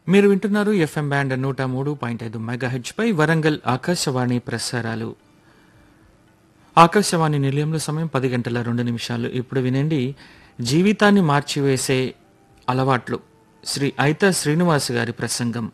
మీరు వింటున్నారు FM band నూట మూడు పాయింట్ ఐదు మెగాహెచ్ పై వరంగల్ ఆకాశవాణి ప్రసారాలు ఆకాశవాణి నిలయంలో సమయం పది గంటల రెండు నిమిషాలు ఇప్పుడు వినండి జీవితాన్ని మార్చివేసే అలవాట్లు శ్రీ ఐత శ్రీనివాస్ గారి ప్రసంగం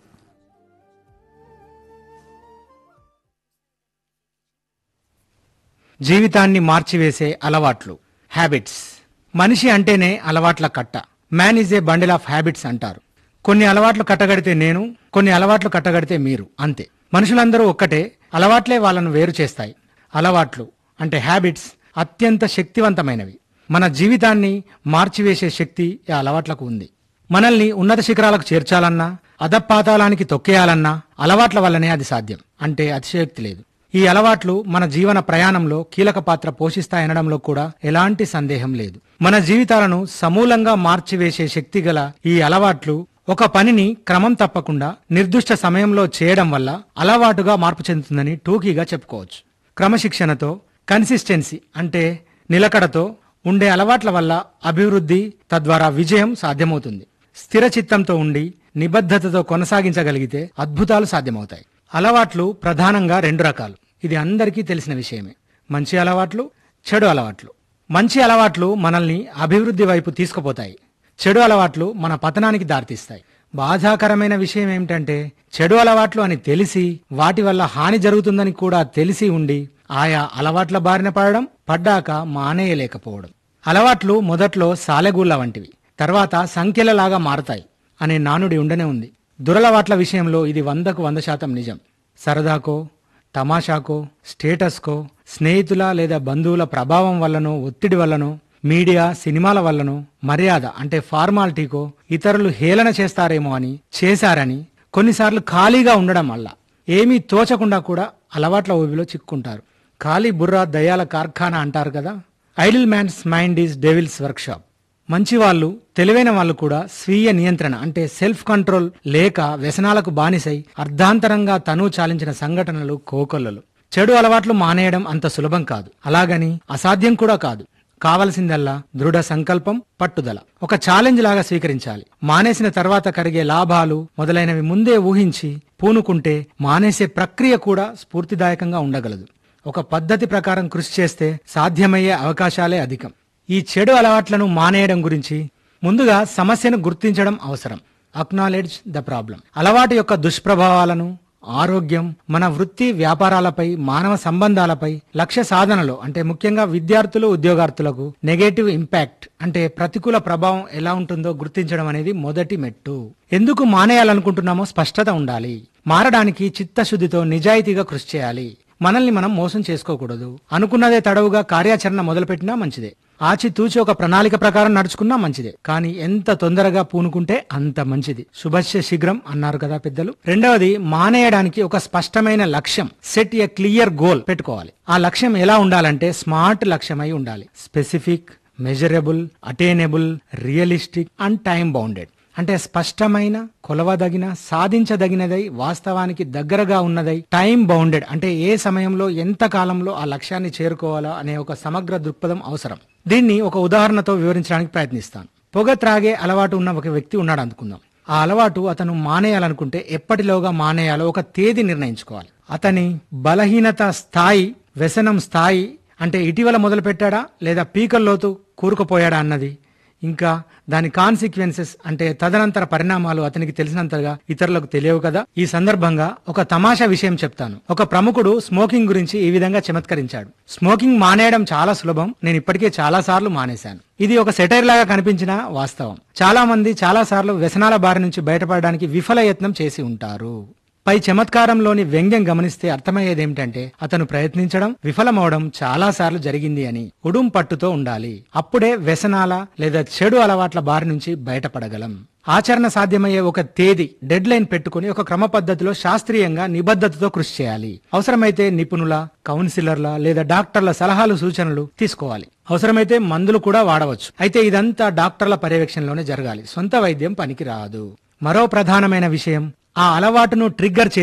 జీవితాన్ని మార్చివేసే అలవాట్లు హ్యాబిట్స్ మనిషి అంటేనే అలవాట్ల కట్ట man is a bundle of habits అంటారు కొన్ని అలవాట్లు కట్టగడితే నేను కొన్ని అలవాట్లు కట్టగడితే మీరు అంతే మనుషులందరూ ఒక్కటే అలవాట్లే వాళ్ళను వేరు చేస్తాయి అలవాట్లు అంటే హ్యాబిట్స్ అత్యంత శక్తివంతమైనవి మన జీవితాన్ని మార్చివేసే శక్తి ఈ అలవాట్లకు ఉంది మనల్ని ఉన్నత శిఖరాలకు చేర్చాలన్నా అధపాతాళానికి తొక్కేయాలన్నా అలవాట్ల వల్లనే అది సాధ్యం అంటే అతిశయోక్తి లేదు ఈ అలవాట్లు మన జీవన ప్రయాణంలో కీలక పాత్ర పోషిస్తాయనడంలో కూడా ఎలాంటి సందేహం లేదు మన జీవితాలను సమూలంగా మార్చివేసే శక్తి గల ఈ అలవాట్లు ఒక పనిని క్రమం తప్పకుండా నిర్దిష్ట సమయంలో చేయడం వల్ల అలవాటుగా మార్పు చెందుతుందని టూకీగా చెప్పుకోవచ్చు క్రమశిక్షణతో కన్సిస్టెన్సీ అంటే నిలకడతో ఉండే అలవాట్ల వల్ల అభివృద్ధి తద్వారా విజయం సాధ్యమవుతుంది స్థిర చిత్తంతో ఉండి నిబద్ధతతో కొనసాగించగలిగితే అద్భుతాలు సాధ్యమవుతాయి అలవాట్లు ప్రధానంగా రెండు రకాలు ఇది అందరికీ తెలిసిన విషయమే మంచి అలవాట్లు చెడు అలవాట్లు మంచి అలవాట్లు మనల్ని అభివృద్ధి వైపు తీసుకుపోతాయి చెడు అలవాట్లు మన పతనానికి దారితీస్తాయి బాధాకరమైన విషయం ఏమిటంటే చెడు అలవాట్లు అని తెలిసి వాటి వల్ల హాని జరుగుతుందని కూడా తెలిసి ఉండి ఆయా అలవాట్ల బారిన పడడం పడ్డాక మానేయలేకపోవడం అలవాట్లు మొదట్లో సాలెగూళ్ళ వంటివి తర్వాత సంఖ్యలలాగా మారతాయి అనే నానుడి ఉండనే ఉంది దురలవాట్ల విషయంలో ఇది వందకు వంద శాతం నిజం సరదాకో తమాషాకో స్టేటస్కో స్నేహితుల లేదా బంధువుల ప్రభావం వల్లనో ఒత్తిడి వల్లనో మీడియా సినిమాల వల్లనో మర్యాద అంటే ఫార్మాలిటీకో ఇతరులు హేళన చేస్తారేమో అని చేశారని కొన్నిసార్లు ఖాళీగా ఉండడం వల్ల ఏమీ తోచకుండా కూడా అలవాట్ల ఊబిలో చిక్కుంటారు ఖాళీ బుర్ర దయాల కార్ఖానా అంటారు కదా idle man's mind is devil's workshop మంచి వాళ్ళు తెలివైన వాళ్ళు కూడా స్వీయ నియంత్రణ అంటే సెల్ఫ్ కంట్రోల్ లేక వ్యసనాలకు బానిసై అర్ధాంతరంగా తను చాలించిన సంఘటనలు కోకొల్లలు చెడు అలవాట్లు మానేయడం అంత సులభం కాదు అలాగని అసాధ్యం కూడా కాదు కావలసిందల్లా దృఢ సంకల్పం పట్టుదల ఒక ఛాలెంజ్ లాగా స్వీకరించాలి మానేసిన తర్వాత కరిగే లాభాలు మొదలైనవి ముందే ఊహించి పూనుకుంటే మానేసే ప్రక్రియ కూడా స్ఫూర్తిదాయకంగా ఉండగలదు ఒక పద్ధతి ప్రకారం కృషి చేస్తే సాధ్యమయ్యే అవకాశాలే అధికం ఈ చెడు అలవాట్లను మానేయడం గురించి ముందుగా సమస్యను గుర్తించడం అవసరం అక్నాలెడ్జ్ ద ప్రాబ్లం అలవాటు యొక్క దుష్ప్రభావాలను ఆరోగ్యం మన వృత్తి వ్యాపారాలపై మానవ సంబంధాలపై లక్ష్య సాధనలో అంటే ముఖ్యంగా విద్యార్థులు ఉద్యోగార్థులకు నెగటివ్ ఇంపాక్ట్ అంటే ప్రతికూల ప్రభావం ఎలా ఉంటుందో గుర్తించడం అనేది మొదటి మెట్టు ఎందుకు మానేయాలనుకుంటున్నామో స్పష్టత ఉండాలి మారడానికి చిత్తశుద్ధితో నిజాయితీగా కృషి చేయాలి మనల్ని మనం మోసం చేసుకోకూడదు అనుకున్నదే తడవుగా కార్యాచరణ మొదలుపెట్టినా మంచిదే ఆచితూచి ఒక ప్రణాళిక ప్రకారం నడుచుకున్నా మంచిదే కానీ ఎంత తొందరగా పూనుకుంటే అంత మంచిది శుభస్య శీఘ్రం అన్నారు కదా పెద్దలు రెండవది మానేయడానికి ఒక స్పష్టమైన లక్ష్యం సెట్ ఏ క్లియర్ గోల్ పెట్టుకోవాలి ఆ లక్ష్యం ఎలా ఉండాలంటే స్మార్ట్ లక్ష్యమై ఉండాలి specific measurable attainable realistic and time bounded అంటే స్పష్టమైన కొలవదగిన సాధించదగినదై వాస్తవానికి దగ్గరగా ఉన్నదై టైం బౌండెడ్ అంటే ఏ సమయంలో ఎంత కాలంలో ఆ లక్ష్యాన్ని చేరుకోవాలో అనే ఒక సమగ్ర దృక్పథం అవసరం దీన్ని ఒక ఉదాహరణతో వివరించడానికి ప్రయత్నిస్తాను పొగ త్రాగే అలవాటు ఉన్న ఒక వ్యక్తి ఉన్నాడు అనుకుందాం ఆ అలవాటు అతను మానేయాలనుకుంటే ఎప్పటిలోగా మానేయాలో ఒక తేదీ నిర్ణయించుకోవాలి అతని బలహీనత స్థాయి వ్యసనం స్థాయి అంటే ఇటీవల మొదలు పెట్టాడా లేదా పీకల్లోతు కూరుకుపోయాడా అన్నది ఇంకా దాని కాన్సిక్వెన్సెస్ అంటే తదనంతర పరిణామాలు అతనికి తెలిసినంతగా ఇతరులకు తెలియవు కదా ఈ సందర్భంగా ఒక తమాషా విషయం చెప్తాను ఒక ప్రముఖుడు స్మోకింగ్ గురించి ఈ విధంగా చమత్కరించాడు స్మోకింగ్ మానేయడం చాలా సులభం నేను ఇప్పటికే చాలా సార్లు మానేశాను ఇది ఒక సెటైర్ లాగా కనిపించిన వాస్తవం చాలా మంది చాలా సార్లు వ్యసనాల బారి నుంచి బయటపడడానికి విఫల యత్నం చేసి ఉంటారు పై చమత్కారంలోని వ్యంగ్యం గమనిస్తే అర్థమయ్యేది ఏమిటంటే అతను ప్రయత్నించడం విఫలమవడం చాలా సార్లు జరిగింది అని ఉడుం పట్టుతో ఉండాలి అప్పుడే వ్యసనాల లేదా చెడు అలవాట్ల బారి నుంచి బయటపడగలం ఆచరణ సాధ్యమయ్యే ఒక తేదీ డెడ్ లైన్ పెట్టుకుని ఒక క్రమ పద్ధతిలో శాస్త్రీయంగా నిబద్ధతతో కృషి చేయాలి అవసరమైతే నిపుణుల కౌన్సిలర్ల లేదా డాక్టర్ల సలహాలు సూచనలు తీసుకోవాలి అవసరమైతే మందులు కూడా వాడవచ్చు అయితే ఇదంతా డాక్టర్ల పర్యవేక్షణలోనే జరగాలి సొంత వైద్యం పనికి రాదు మరో ప్రధానమైన విషయం ఆ అలవాటును ట్రిగ్గర్